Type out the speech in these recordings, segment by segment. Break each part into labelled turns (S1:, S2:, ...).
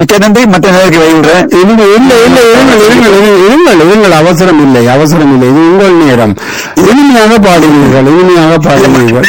S1: மிக்க நன்றி மற்ற நேருக்கு வைகின்றேன்
S2: இல்லை இல்லை இல்லை இருங்கள் இருங்கள் இருங்கள், இருங்கள் இருங்கள் அவசரம் இல்லை அவசரம் இல்லை இது உங்கள் நேரம் இனிமையாக பாடுவீர்கள் இனிமையாக பாடுவீர்கள்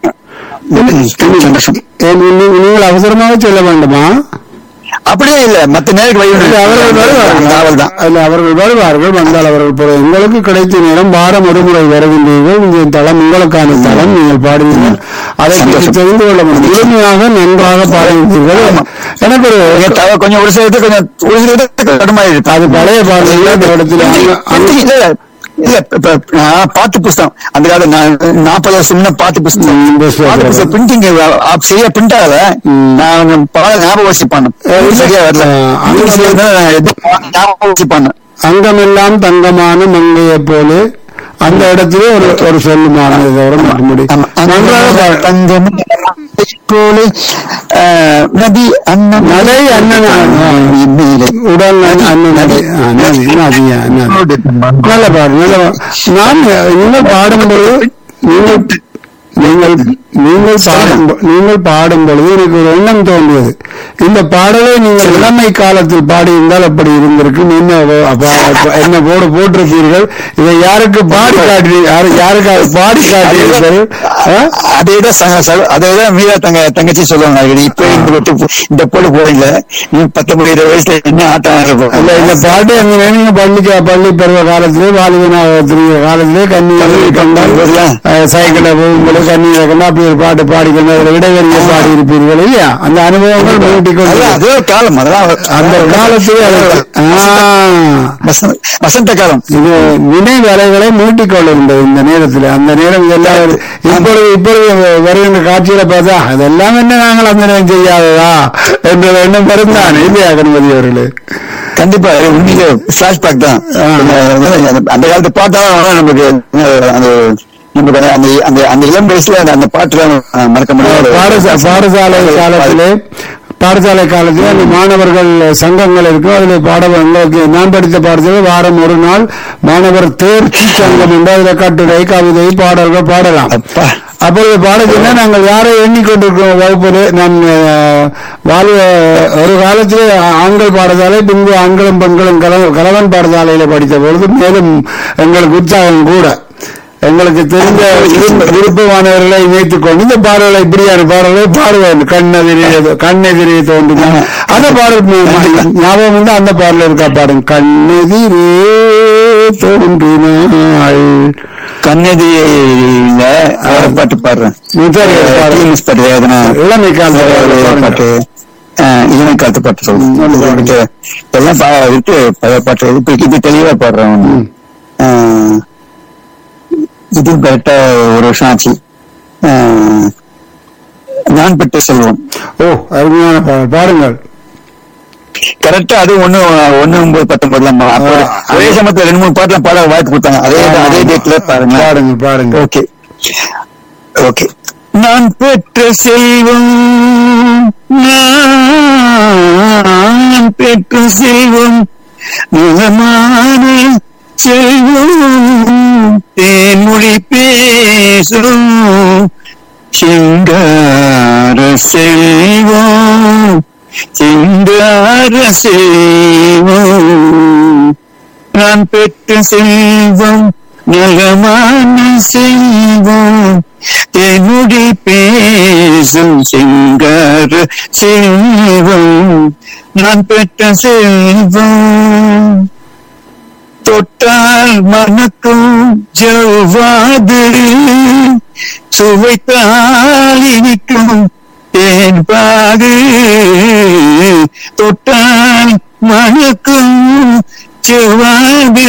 S1: சந்தோஷம்
S2: ஏன் நீ- நீங்கள் அவசரமாக சொல்ல வேண்டுமா
S1: அப்படியே இல்ல மத்த நேருக்கு
S2: இல்லை, அவர்கள் வருவார்கள்
S1: நாவல் தான்
S2: அல்ல, அவர்கள் வருவார்கள் வந்தால் அவர்கள் பிறகு உங்களுக்கு கிடைத்த நேரம் வாரம் ஒரு முறை வருகின்றீர்கள் இந்த தளம் உங்களுக்கான தளம் நீங்கள் பாடுவீர்கள் அதை பற்றி
S1: சந்தோஷம்.
S2: தெரிந்து கொள்ள முடியும் முழுமையாக நன்றாக பாடுவீர்கள் எனக்கு ஒரு
S1: நீங்க தவ- கொஞ்சம் ஒரு சில இடத்துக்கு கொஞ்சம் ஒரு சில இடத்துக்கு கடுமாயிருக்கு
S2: அது பழைய பாடல்கள் அந்த இடத்துல அங்க- அங்க-
S1: இல்ல இல்ல இப்ப நான் பாட்டு புஸ்தகம் அந்த கால நாற்பது வருஷம் முன்ன பாட்டு புஸ்தகம்
S2: ம், புஸ்தகம்.
S1: பாட்டு புஸ்தகம் பிரிண்டிங் சரியா பிரிண்ட் ஆகல
S2: ம்.
S1: நான் பாட ஞாபகம் வச்சு பண்ணேன்
S2: இல்ல.
S1: சரியா வரல
S2: ஆ, அங்க
S1: இங்கிலீஷ்ல இருந்தா நான் எதுவும் ஞாபகம் வச்சு பண்ணேன்
S2: அங்கமெல்லாம் தங்கமான மங்கையை போல அந்த இடத்திலே ஒரு ஒரு சொல்லுமான இதோட மற்றபடி
S1: ஆமா.
S2: நன்றாக பாடு.
S1: தங்கம் போலே, ஆஹ், நதி அண்ணன்
S2: நடை அண்ணன்
S1: மேலே.
S2: உடல் நன்- அண்ணன் நதி ஆ, நதி நதியா நதி நல்ல பாடு நல்ல பாடு. நான் நீங்கள் பாடும்போது நீங்கள் நீங்கள் நீங்கள் பாடும் பொ- நீங்கள் பாடும் பொழுது எனக்கு ஒரு எண்ணம் தோன்றியது இந்த பாடலை நீங்கள் இளமை காலத்தில் பாடியிருந்தால் அப்படி இருந்திருக்கும் என்ன வ- அப்ப- அப்ப என்ன போடு போட்டிருப்பீர்கள் இதை யாருக்கு பாடி காட்டி யாரு- யாருக்காக பாடி காட்டியிருப்பீர்கள் ஆ?
S1: அதேதான் சங்க- சக- அதேதான் மீரா தங்க தங்கச்சி சொல்லுவாங்க அடிக்கடி. இப்ப இந்த விட்டு போ- இந்த போடு போடல நீ பத்தொன்பது இருபது வயசுல என்ன ஆட்டம் ஆடுறப்போ
S2: இல்ல இந்த பாட்டு எங்க நீங்க பள்ளிக்கு பள்ளி பருவ காலத்திலே வாலிபனாக திரிகிற காலத்திலே கண்ணி கண்டால் அஹ், சைக்கிள போகும்போது கண்ணி கண்டா அப்படி ஒரு பாட்டு பாடிக்கொண்டு அதில் இடைவெளியை பாடி இருப்பீர்கள் இல்லையா அந்த அனுபவங்கள் மீட்டிக்கொண்டு
S1: அதெல்லாம் அதே ஒரு காலம் அதெல்லாம்
S2: அந்த காலத்திலே அது- ஆ.
S1: வசந்த- வசந்த காலம்
S2: இது நினைவலைகளை மீட்டிக்கொள்ளுகின்றது இந்த நேரத்தில் அந்த நேரம் இதெல்லாம் ஒரு- இப்பொழுது இப்பொழுது வருகின்ற காட்சியில பார்த்தா அதெல்லாம் என்ன நாங்கள் அந்த நேரம் செய்யாததா என்ற எண்ணம் வருந்தான் இல்லையா கணபதி அவர்களே
S1: கண்டிப்பா அது உண்மையிலே பிளாஷ்பேக் தான்
S2: ஆ.
S1: அந்த- அந்த காலத்து பாட்டா நமக்கு அந்த நமக்கு அந்த- அந்த அந்த அந்த இளம் வயசுல அந்த அந்த பாட்டுலாம் மறக்க முடியாது
S2: பாடசா பாடசாலை காலத்திலே பாடசாலை காலத்திலே அந்த மாணவர்கள் சங்கங்கள் இருக்கும் அதில் பாட எங்களுக்கு நான் படித்த பாடத்தில் வாரம் ஒரு நாள் மாணவர் தேர்ச்சி சங்கம் உண்டு அதில் கட்டுரை கவிதை பாடல்கள் பாடலாம்
S1: அப்பா
S2: அப்பொழுது பாடத்திலே நாங்கள் யாரை எண்ணிக்கொண்டிருக்கிறோம் வகுப்பில் நான் அஹ், வாழ்வ ஒரு காலத்திலே ஆண்கள் பாடசாலை பின்பு ஆண்களும் பெண்களும் கல- கலவன் பாடசாலையில படித்த பொழுது மேலும் எங்களுக்கு உற்சாகம் கூட எங்களுக்கு தெரிந்த விருப்ப- விருப்பமானவர்களை இணைத்துக் கொண்டு இந்த பாடல்களை இப்படியான பாடல்களை பாடுவேன் கண்ணெதிரே கண்ணெதிரே தோன்றினான் அந்த பாடல் ம- ம- ஞாபகம் உண்டு அந்த பாடல் இருக்கா பாடும் கண்ணெதிரே தோன்றினாள்
S1: கண்ணதியில வேற பாட்டு பாடுறேன்
S2: சரி, பாடு.
S1: டிஎம்எஸ் பாட்டு வேதனை
S2: இளமை கால
S1: பாட்டு இளமை காலத்து பாட்டு சொல்லுங்க எல்லாம் பா- இருக்கு பழைய பாட்டு இப்ப இது தெளிவா பாடுறேன் ஒண்ணு. ஆஹ், இது கரெக்டா ஒரு வருஷம் ஆச்சு ஆஹ், நான் பெற்ற செல்வம்
S2: ஓ அருமையான பாடல் பாடுங்கள்
S1: கரெக்டா அது ஒண்ணு ஒண்ணு ஒன்பது பத்தொன்பதுல அப்போ
S2: ஆ,
S1: ஒரே சமயத்துல ரெண்டு மூணு பாட்டுல பாட வாய்ப்பு கொடுத்தாங்க அதே அதே டேட்ல பாருங்க
S2: பாடுங்க பாடுங்க
S1: ஓகே ஓகே நான் பெற்ற செல்வம் நான் பெற்ற செல்வம் நிஜமான செல்வம் தேன்மொழி பேசும் சிங்கார செல்வம் சிங்கார செல்வம் நான் பெற்ற செல்வம் நலமான செல்வம் என்னுடைய பேசும் சிங்கார செல்வம் நான் பெற்ற செல்வம் தொட்டால் மணக்கும் ஜவ்வாது சுவைத்தால் இனிக்கும் தேன் பாடு தொட்டால் மணக்கும் ஜவ்வாது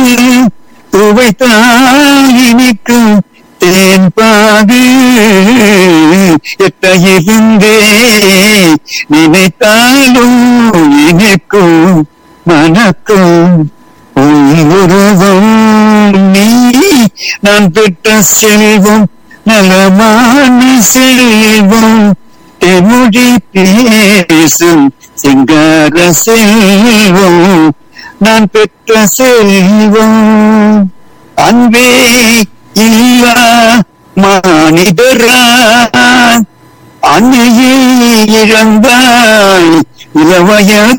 S1: சுவைத்தால் இனிக்கும் தேன் பாடு எட்ட இருந்தே நினைத்தாலும் இனிக்கும் மணக்கும் உருவம் நீ நான் பெற்ற செல்வம் நலமான செல்வம் தெமொழி பேசும் சிங்கார செல்வம் நான் பெற்ற செல்வம் அன்பே இல்லா மானிடரா அன்னையை இழந்தாய் இளவய